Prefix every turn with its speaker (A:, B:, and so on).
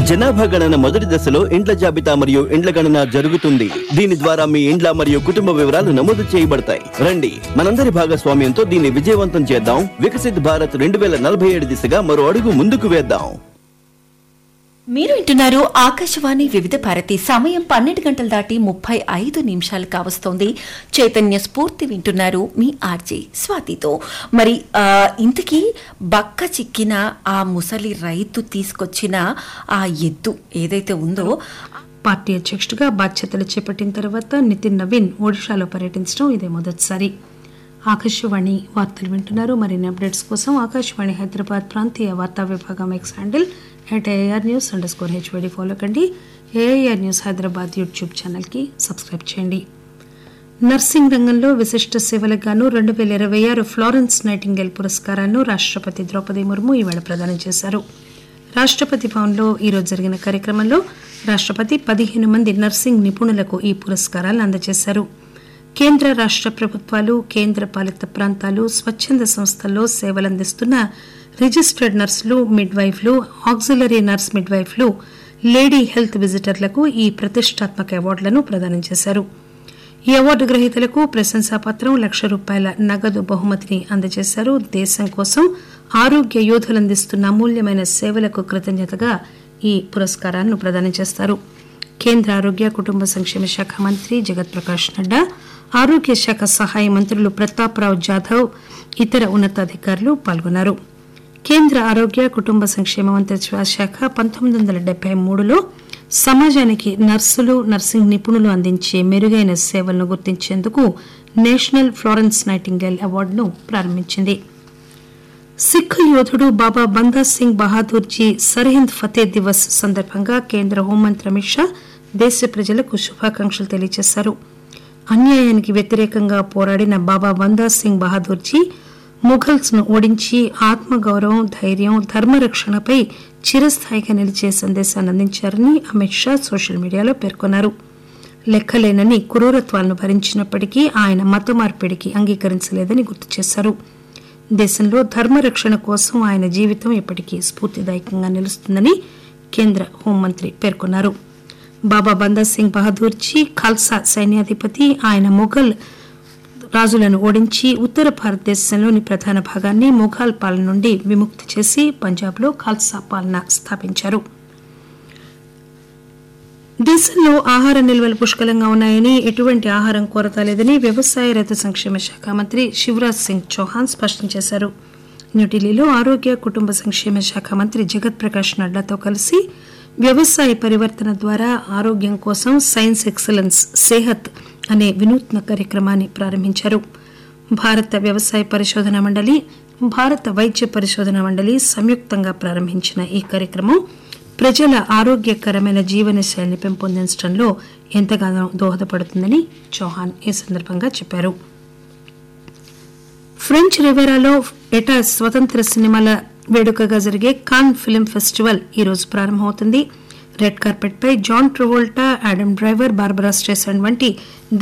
A: జనాభా గణన మొదటి దశలో ఇండ్ల జాబితా మరియు ఇండ్ల గణన జరుగుతుంది దీని ద్వారా మీ ఇండ్ల మరియు కుటుంబ వివరాలు నమోదు చేయబడతాయి రండి మనందరి భాగస్వామ్యంతో దీన్ని విజయవంతం చేద్దాం వికసిత్ భారత్ రెండు వేల నలభై ఏడు దిశగా మరో అడుగు ముందుకు వేద్దాం
B: మీరు వింటున్నారు ఆకాశవాణి వివిధ భారతి సమయం పన్నెండు గంటలు దాటి ముప్పై ఐదు నిమిషాలు కావస్తోంది చైతన్య స్ఫూర్తి వింటున్నారు మీ ఆర్జే స్వాతితో మరి ఆ, ఇంతకీ బక్క చిక్కిన ఆ ముసలి రైతు తీసుకొచ్చిన ఆ ఎద్దు ఏదైతే ఉందో
C: పార్టీ అధ్యక్షుడిగా బాధ్యతలు చేపట్టిన తర్వాత నితిన్ నవీన్ ఒడిషాలో పర్యటించడం ఇదే మొదటిసారి ఆకాశవాణి వార్తలు వింటున్నారు మరిన్ని అప్డేట్స్ కోసం ఆకాశవాణి హైదరాబాద్ ప్రాంతీయ వార్తా విభాగం X handle at AIR news underscore HYD follow కండి ఏఐఆర్ న్యూస్ హైదరాబాద్ యూట్యూబ్ ఛానల్కి సబ్స్క్రైబ్ చేయండి నర్సింగ్ రంగంలో విశిష్ట సేవలకు గాను రెండు వేల ఇరవై ఆరు ఫ్లారెన్స్ నైటింగేల్ పురస్కారాలను రాష్ట్రపతి ద్రౌపది ముర్ము ఈవేళ ప్రదానం చేశారు రాష్ట్రపతి భవన్లో ఈరోజు జరిగిన కార్యక్రమంలో రాష్ట్రపతి పదిహేను మంది నర్సింగ్ నిపుణులకు ఈ పురస్కారాలను అందజేశారు కేంద్ర రాష్ట్ర ప్రభుత్వాలు కేంద్ర పాలిత ప్రాంతాలు స్వచ్ఛంద సంస్థల్లో సేవలందిస్తున్న రిజిస్టర్డ్ నర్సులు మిడ్వైఫ్లు ఆక్సిలరీ నర్స్ మిడ్వైఫ్లు లేడీ హెల్త్ విజిటర్లకు ఈ ప్రతిష్టాత్మక అవార్డులను ప్రదానం చేశారు ఈ అవార్డు గ్రహీతలకు ప్రశంసాపత్రం లక్ష రూపాయల నగదు బహుమతిని అందజేశారు దేశం కోసం ఆరోగ్య యోధులు అందిస్తున్న అమూల్యమైన సేవలకు కృతజ్ఞతగా ఈ పురస్కారాలను ప్రదానం చేస్తారు కేంద్ర ఆరోగ్య కుటుంబ సంక్షేమ శాఖ మంత్రి జగత్ ప్రకాష్ నడ్డా ఆరోగ్య శాఖ సహాయ మంత్రులు ప్రతాప్రావు జాధవ్ ఇతర ఉన్నతాధికారులు పాల్గొన్నారు కేంద్ర ఆరోగ్య కుటుంబ సంక్షేమ మంత్రిత్వ శాఖ పంతొమ్మిది వందల డెబ్బై మూడులో సమాజానికి నర్సులు నర్సింగ్ నిపుణులు అందించే మెరుగైన సేవలను గుర్తించేందుకు నేషనల్ ఫ్లోరెన్స్ నైటింగేల్ అవార్డును ప్రారంభించింది సిక్ యోధుడు బాబా బందా సింగ్ బహాదూర్జీ సర్హింద్ ఫతే దివస్ సందర్భంగా కేంద్ర హోంమంత్రి అమిత్ షా దేశ ప్రజలకు శుభాకాంక్షలు తెలియజేశారు అన్యాయానికి వ్యతిరేకంగా పోరాడిన బాబా బందా సింగ్ బహాదూర్జీ ముఘల్స్ ను ఓడించి ఆత్మగౌరవం ధైర్యం ధర్మరక్షణపై చిరస్థాయిగా నిలిచే సందేశాన్ని అందించారని అమిత్ షా సోషల్ మీడియాలో పేర్కొన్నారు లెక్కలేనని క్రూరత్వాలను భరించినప్పటికీ ఆయన మత మార్పిడికి అంగీకరించలేదని గుర్తు చేశారు దేశంలో ధర్మరక్షణ కోసం ఆయన జీవితం ఎప్పటికీ స్ఫూర్తిదాయకంగా నిలుస్తుందని కేంద్ర హోంమంత్రి పేర్కొన్నారు బాబా బందా సింగ్ బహదూర్జీ ఖాల్సా సైన్యాధిపతి ఆయన మొఘల్ రాజులను ఓడించి ఉత్తర భారతదేశంలోని ప్రధాన భాగాన్ని మొఘాల్ పాలన నుండి విముక్తి చేసి పంజాబ్లో ఖాల్సా పాలన స్థాపించారు దేశంలో ఆహార నిల్వలు పుష్కలంగా ఉన్నాయని ఎటువంటి ఆహారం కొరత లేదని వ్యవసాయ రైతు సంక్షేమ శాఖ మంత్రి శివరాజ్ సింగ్ చౌహాన్ స్పష్టం చేశారు న్యూఢిల్లీలో ఆరోగ్య కుటుంబ సంక్షేమ శాఖ మంత్రి జగత్ ప్రకాష్ నడ్డాతో కలిసి వ్యవసాయ పరివర్తన ద్వారా ఆరోగ్యం కోసం సైన్స్ ఎక్సలెన్స్ సేహత్ అనే వినూత్న కార్యక్రమాన్ని ప్రారంభించారు భారత వ్యవసాయ పరిశోధన మండలి భారత వైద్య పరిశోధన మండలి సంయుక్తంగా ప్రారంభించిన ఈ కార్యక్రమం ప్రజల ఆరోగ్యకరమైన జీవన శైలిని పెంపొందించడంలో ఎంతగానో దోహదపడుతుందని చౌహాన్ ఈ సందర్భంగా చెప్పారు ఫ్రెంచ్ రివెరాలో ఎటా స్వతంత్ర సినిమాల వేడుకగా జరిగే కాన్ ఫిల్మ్ ఫెస్టివల్ ఈ రోజు ప్రారంభమవుతుంది రెడ్ కార్పెట్ పై John Travolta Adam Driver Barbara Streisand వంటి